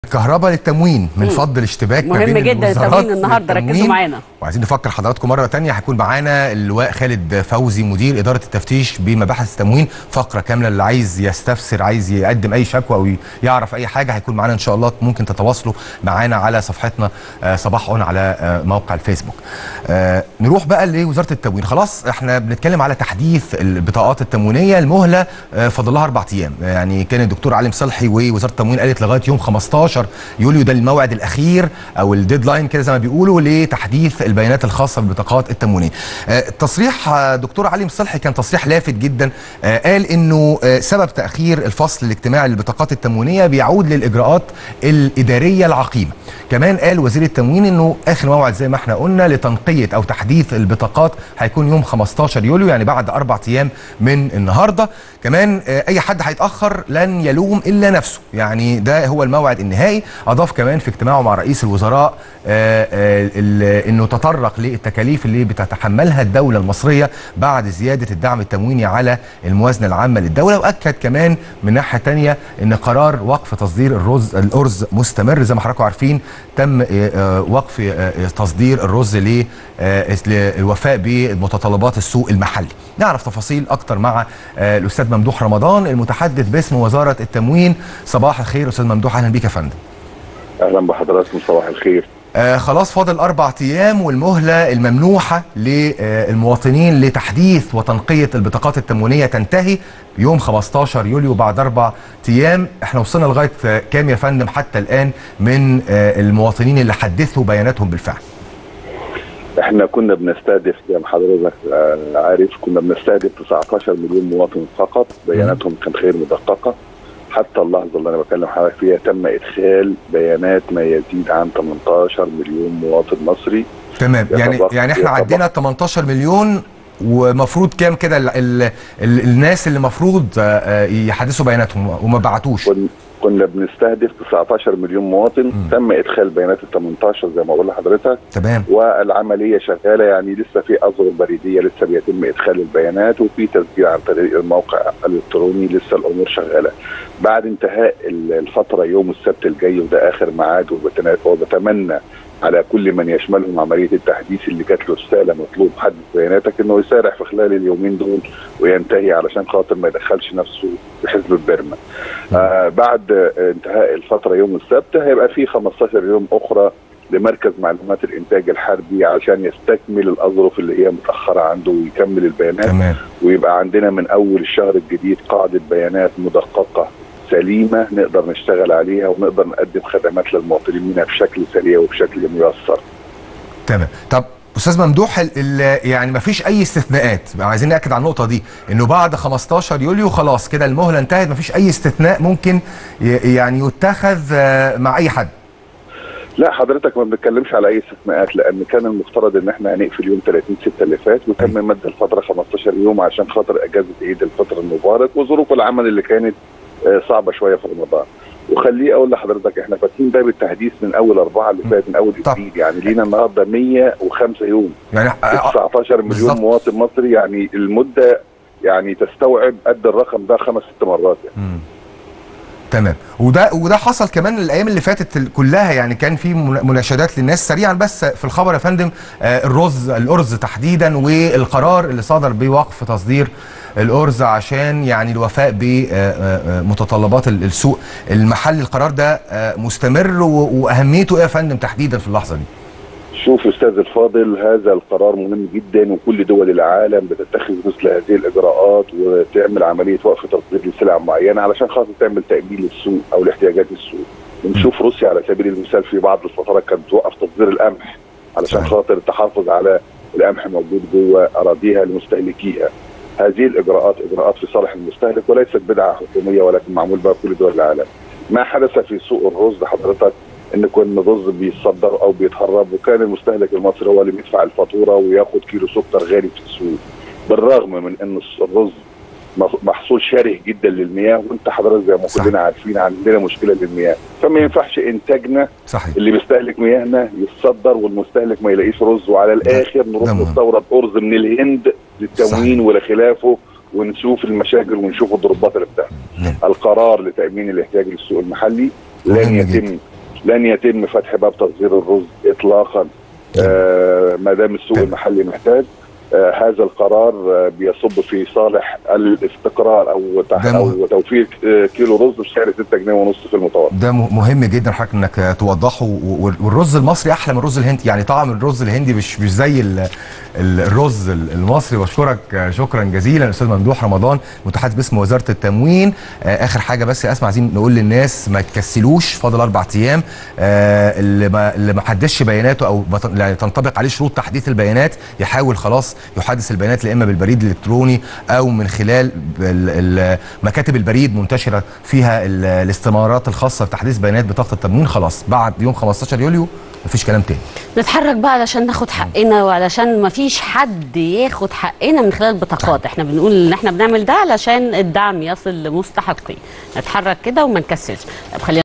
كهرباء للتموين من فض الاشتباك ما مهم بين جدا الوزارات التموين النهارده ركزوا للتموين. معانا وعايزين نفكر حضراتكم مره تانية هيكون معانا اللواء خالد فوزي مدير اداره التفتيش بمباحث التموين فقره كامله اللي عايز يستفسر عايز يقدم اي شكوى او يعرف اي حاجه هيكون معانا ان شاء الله ممكن تتواصلوا معانا على صفحتنا آه، صباح اون على آه، موقع الفيسبوك آه، نروح بقى لوزاره التموين خلاص احنا بنتكلم على تحديث البطاقات التموينيه المهله آه، فاضل لها اربع ايام يعني كان الدكتور علي صلحي ووزاره التموين قالت لغايه يوم 15 يوليو ده الموعد الاخير او الديدلاين كده زي ما بيقولوا لتحديث البيانات الخاصه بالبطاقات التموينيه. آه، التصريح آه، دكتور علي مصلحي كان تصريح لافت جدا آه، قال انه آه، سبب تاخير الفصل الاجتماعي للبطاقات التموينيه بيعود للاجراءات الاداريه العقيمه. كمان قال وزير التموين انه اخر موعد زي ما احنا قلنا لتنقيه او تحديث البطاقات هيكون يوم 15 يوليو يعني بعد اربع ايام من النهارده. كمان آه، اي حد هيتاخر لن يلوم الا نفسه يعني ده هو الموعد النهائي اضاف كمان في اجتماعه مع رئيس الوزراء آه، آه، ال- انه تطرق للتكاليف اللي بتتحملها الدوله المصريه بعد زياده الدعم التمويني على الموازنه العامه للدوله واكد كمان من ناحيه تانية ان قرار وقف تصدير الرز الارز مستمر زي ما حضراتكم عارفين تم آه، آه، وقف آه، آه، تصدير الرز ل- آه، للوفاء بمتطلبات السوق المحلي نعرف تفاصيل اكتر مع آه، الاستاذ ممدوح رمضان المتحدث باسم وزاره التموين صباح الخير استاذ ممدوح اهلا بيك يا فندم اهلا بحضراتكم صباح الخير آه خلاص فاضل أربع أيام والمهلة الممنوحة للمواطنين لتحديث وتنقية البطاقات التموينية تنتهي يوم 15 يوليو بعد أربع أيام احنا وصلنا لغاية آه، كام يا فندم حتى الآن من آه المواطنين اللي حدثوا بياناتهم بالفعل احنا كنا بنستهدف زي ما حضرتك آه، عارف كنا بنستهدف 19 مليون مواطن فقط بياناتهم كانت غير مدققه حتى اللحظه اللي انا بكلم حضرتك فيها تم ادخال بيانات ما يزيد عن 18 مليون مواطن مصري تمام يعني يتبقى- يعني احنا يتبقى. عدينا 18 مليون ومفروض كام كده ال ال ال الناس اللي مفروض آه، آه، يحدثوا بياناتهم وما بعتوش كن- كنا بنستهدف 19 مليون مواطن مم. تم ادخال بيانات ال 18 زي ما بقول لحضرتك تمام والعمليه شغاله يعني لسه في اذرع بريديه لسه بيتم ادخال البيانات وفي تسجيل عن طريق الموقع الالكتروني لسه الامور شغاله. بعد انتهاء ال- الفتره يوم السبت الجاي وده اخر ميعاد وبتنا- وبتمنى على كل من يشملهم عمليه التحديث اللي جات له رساله مطلوب حدث بياناتك انه يسارع في خلال اليومين دول وينتهي علشان خاطر ما يدخلش نفسه في حزب البرمه. آه بعد آه، انتهاء الفتره يوم السبت هيبقى في 15 يوم اخرى لمركز معلومات الانتاج الحربي عشان يستكمل الاظرف اللي هي متاخره عنده ويكمل البيانات تمام ويبقى عندنا من اول الشهر الجديد قاعده بيانات مدققه سليمه نقدر نشتغل عليها ونقدر نقدم خدمات للمواطنين منها بشكل سريع وبشكل ميسر. تمام طب استاذ ممدوح ال ال يعني ما فيش اي استثناءات عايزين ناكد على النقطه دي انه بعد 15 يوليو خلاص كده المهله انتهت ما فيش اي استثناء ممكن ي- يعني يتخذ آه، مع اي حد لا حضرتك ما بنتكلمش على اي استثناءات لان كان المفترض ان احنا هنقفل يوم 30 6 اللي فات وتم مد الفتره 15 يوم عشان خاطر اجازه عيد الفطر المبارك وظروف العمل اللي كانت آه، صعبه شويه في رمضان وخليه اقول لحضرتك احنا فاتحين باب التحديث من اول اربعه اللي فات من اول طب. ابريل يعني لينا النهارده 105 يوم يعني آه، 19 مليون بالظبط. مواطن مصري يعني المده يعني تستوعب قد الرقم ده خمس ست مرات يعني. مم. تمام وده وده حصل كمان الايام اللي فاتت ال- كلها يعني كان في من- مناشدات للناس سريعا بس في الخبر يا فندم آه، الرز الارز تحديدا والقرار اللي صدر بوقف تصدير الارز عشان يعني الوفاء بمتطلبات السوق المحلي القرار ده آه، مستمر و- واهميته ايه يا فندم تحديدا في اللحظه دي شوف استاذ الفاضل هذا القرار مهم جدا وكل دول العالم بتتخذ مثل هذه الاجراءات وتعمل عمليه وقف تصدير لسلع معينه علشان خاطر تعمل تامين للسوق او لاحتياجات السوق. بنشوف روسيا على سبيل المثال في بعض الفترات كانت توقف تصدير القمح علشان صحيح. خاطر تحافظ على القمح موجود جوه اراضيها لمستهلكيها. هذه الاجراءات اجراءات في صالح المستهلك وليست بدعه حكوميه ولكن معمول بها كل دول العالم. ما حدث في سوق الرز حضرتك ان كان الرز بيتصدر او بيتهرب وكان المستهلك المصري هو اللي بيدفع الفاتوره وياخد كيلو سكر غالي في السوق بالرغم من ان الرز مص- محصول شره جدا للمياه وانت حضرتك زي ما صح. كلنا عارفين عندنا مشكله للمياه فما ينفعش انتاجنا صحيح اللي بيستهلك مياهنا يتصدر والمستهلك ما يلاقيش رز وعلى الاخر نروح ده مهم. نستورد ارز من الهند للتموين صحيح. ولا خلافه ونشوف المشاكل ونشوف الضربات اللي بتحصل نعم. القرار لتامين الاحتياج للسوق المحلي مهم لن جدا. يتم لن يتم فتح باب تصدير الرز اطلاقا آه ما دام السوق تمام. المحلي محتاج آه هذا القرار آه بيصب في صالح الاستقرار او تح- ده مه- او توفير آه كيلو رز بسعر 6 جنيه ونص في المتوسط ده م- مهم جدا حضرتك انك توضحه و- و- والرز المصري احلى من الرز الهندي يعني طعم الرز الهندي مش مش زي ال- ال- الرز ال- المصري بشكرك شكرا جزيلا استاذ ممدوح رمضان متحدث باسم وزاره التموين آه، اخر حاجه بس يا اسمع عايزين نقول للناس ما تكسلوش فاضل اربع ايام آه، اللي ما اللي ما حدثش بياناته او ما تن- لا تنطبق عليه شروط تحديث البيانات يحاول خلاص يحدث البيانات يا اما بالبريد الالكتروني او من خلال ال- ال- مكاتب البريد منتشره فيها ال- الاستمارات الخاصه بتحديث بيانات بطاقه التموين خلاص بعد يوم 15 يوليو مفيش كلام تاني نتحرك بقى علشان ناخد حقنا وعلشان ما فيش حد ياخد حقنا من خلال البطاقات احنا بنقول ان احنا بنعمل ده علشان الدعم يصل لمستحقيه نتحرك كده وما نكسلش طب خلينا